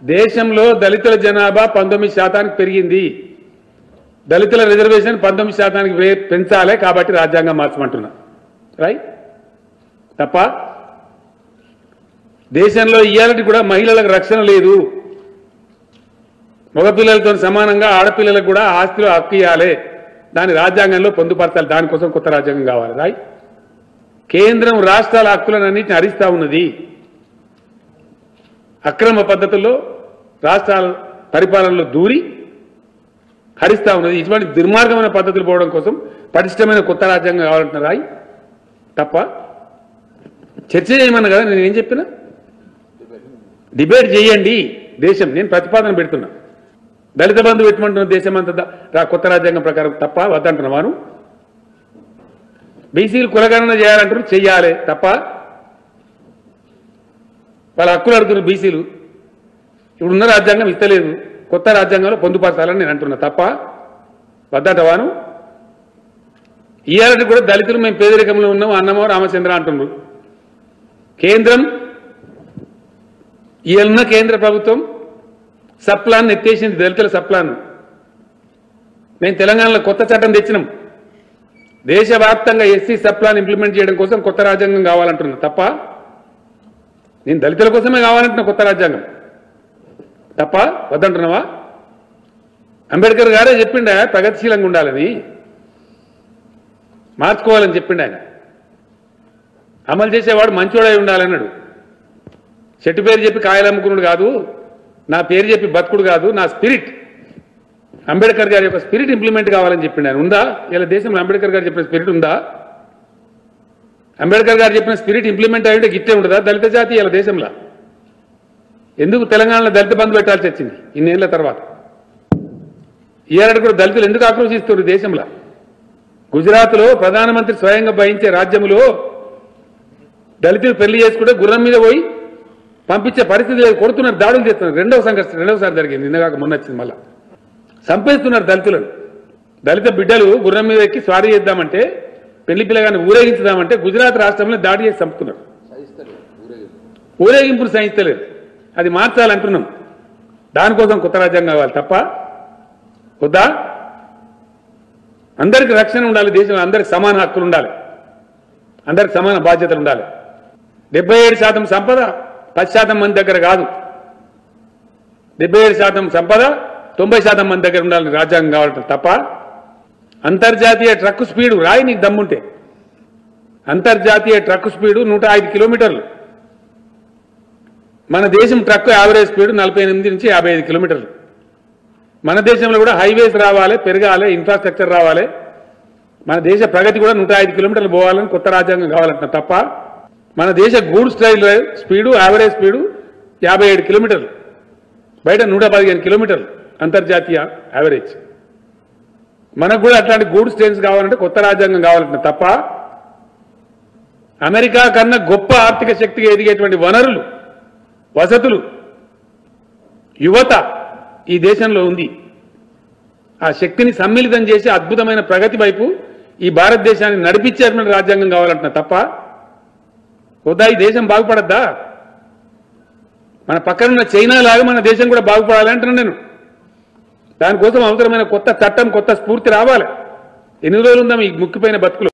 దేశంలో దళితుల జనాభా పంతొమ్మిది శాతానికి పెరిగింది దళితుల రిజర్వేషన్ పంతొమ్మిది శాతానికి వే- పెంచాలి కాబట్టి రాజ్యాంగం మార్చమంటున్నా రైట్ తప్ప దేశంలో ఇయ్యాలటి కూడా మహిళలకు రక్షణ లేదు మగపిల్లలతో సమానంగా ఆడపిల్లలకు కూడా ఆస్తిలో హక్కు ఇవ్వాలి దాని రాజ్యాంగంలో పొందుపరచాలి దానికోసం కొత్త రాజ్యాంగం కావాలి రాయ్ కేంద్రం రాష్ట్రాల హక్కులను అన్నింటిని హరిస్తా ఉన్నది అక్రమ పద్ధతుల్లో రాష్ట్రాల పరిపాలనలో దూరి హరిస్తా ఉన్నది ఇటువంటి దుర్మార్గమైన పద్ధతులు పోవడం కోసం పటిష్టమైన కొత్త రాజ్యాంగం కావాలంటున్నారు రాయ్ తప్ప చర్చ చేయమన్నా కదా నేను ఏం చెప్పినా డిబేట్ చేయండి దేశం నేను ప్రతిపాదన పెడుతున్నా దళిత బంధు పెట్టమంటున్న దేశం అంతా దా- రా కొత్త రాజ్యాంగం ప్రకారం తప్ప వద్దంటున్నావాను బీసీలు కులగణన చేయాలంటారు చెయ్యాలి తప్ప వాళ్ళ హక్కులు అడుగుతున్నారు బీసీలు ఇప్పుడున్న రాజ్యాంగం ఇస్తలేదు కొత్త రాజ్యాంగంలో పొందుపరచాలని నేను అంటున్నా తప్ప వద్దటవాను ఇవాళ కూడా దళితులు మేము పేదరికంలో ఉన్నాం అన్నమో రామచంద్ర అంటున్నారు కేంద్రం ఇవాళ కేంద్ర ప్రభుత్వం సప్లాన్ ఎత్తేసింది దళితుల సప్లాన్ మేము తెలంగాణలో కొత్త చట్టం తెచ్చినాం దేశవ్యాప్తంగా ఎస్సీ సప్లాన్ ఇంప్లిమెంట్ చేయడం కోసం కొత్త రాజ్యాంగం కావాలంటున్నా తప్ప నేను దళితుల కోసమే కావాలంటున్నా కొత్త రాజ్యాంగం తప్ప వద్దంటున్నావా అంబేద్కర్ గారే చెప్పిండ ప్రగతిశీలంగా ఉండాలని మార్చుకోవాలని చెప్పిండు ఆయన అమలు చేసేవాడు మంచోడై ఉండాలన్నాడు చెట్టు పేరు చెప్పి కాయలు అమ్ముకున్నాడు కాదు నా పేరు చెప్పి బతుకుడు కాదు నా స్పిరిట్ అంబేద్కర్ గారి యొక్క స్పిరిట్ ఇంప్లిమెంట్ కావాలని చెప్పిండు ఆయన ఉందా ఇలా దేశంలో అంబేద్కర్ గారు చెప్పిన స్పిరిట్ ఉందా అంబేద్కర్ గారు చెప్పిన స్పిరిట్ ఇంప్లిమెంట్ అయ్యింటే గిట్టే ఉండదా దళిత జాతి ఇలా దేశంలో ఎందుకు తెలంగాణలో దళిత బంధు పెట్టాల్సి వచ్చింది ఇన్నేళ్ల తర్వాత ఈనాడు కూడా దళితులు ఎందుకు ఆక్రోశిస్తున్నారు దేశంలో గుజరాత్లో ప్రధానమంత్రి స్వయంగా భయించే రాజ్యంలో దళితులు పెళ్లి చేసుకుంటే గుర్రం మీద పోయి పంపించే పరిస్థితి లేదు కొడుతున్నారు దాడులు చేస్తున్నారు రెండవ సంఘర్షణ రెండవసారి జరిగింది నిన్నగాక మొన్న వచ్చింది మళ్ళా చంపేస్తున్నారు దళితులను దళిత బిడ్డలు గుర్రం మీద ఎక్కి స్వారీ చేద్దామంటే పెళ్లి పిల్లగాన్ని ఊరేగించుదామంటే గుజరాత్ రాష్ట్రంలో దాడి చేసి చంపుతున్నారు ఊరేగింపులు సహించలేదు అది మార్చాలంటున్నాం దానికోసం కొత్త రాజ్యాంగం కావాలి తప్ప వద్దా అందరికి రక్షణ ఉండాలి దేశంలో అందరికి సమాన హక్కులు ఉండాలి అందరికి సమాన బాధ్యతలు ఉండాలి డెబ్బై ఏడు శాతం సంపద పది శాతం మంది దగ్గర కాదు డెబ్బై ఏడు శాతం సంపద తొంభై శాతం మంది దగ్గర ఉండాలని రాజ్యాంగం కావాలంటే తప్ప అంతర్జాతీయ ట్రక్ స్పీడు రాయి నీకు దమ్ముంటే అంతర్జాతీయ ట్రక్ స్పీడు నూట ఐదు కిలోమీటర్లు మన దేశం ట్రక్ యావరేజ్ స్పీడ్ నలభై ఎనిమిది నుంచి యాభై ఐదు కిలోమీటర్లు మన దేశంలో కూడా హైవేస్ రావాలి పెరగాలి ఇన్ఫ్రాస్ట్రక్చర్ రావాలి మన దేశ ప్రగతి కూడా నూట ఐదు కిలోమీటర్లు పోవాలని కొత్త రాజ్యాంగం కావాలంటున్నా తప్ప మన దేశ goods train speed average speed యాభై ఏడు కిలోమీటర్లు బయట నూట పదిహేను కిలోమీటర్లు అంతర్జాతీయ యావరేజ్ మనకు కూడా అట్లాంటి గూడ్స్ ట్రైన్స్ కావాలంటే కొత్త రాజ్యాంగం కావాలంటున్నా తప్ప అమెరికా కన్నా గొప్ప ఆర్థిక శక్తిగా ఎదిగేటువంటి వనరులు వసతులు యువత ఈ దేశంలో ఉంది ఆ శక్తిని సమ్మిళితం చేసి అద్భుతమైన ప్రగతి వైపు ఈ భారతదేశాన్ని నడిపించేటువంటి రాజ్యాంగం కావాలంటున్నా తప్ప వద్దా ఈ దేశం బాగుపడద్దా మన పక్కనున్న చైనా లాగా మన దేశం కూడా బాగుపడాలి అంటున్నాను నేను దానికోసం అవసరమైన కొత్త చట్టం కొత్త స్ఫూర్తి రావాలి ఎన్ని రోజులు ఉందాం ఈ ముక్కిపోయిన బతుకులు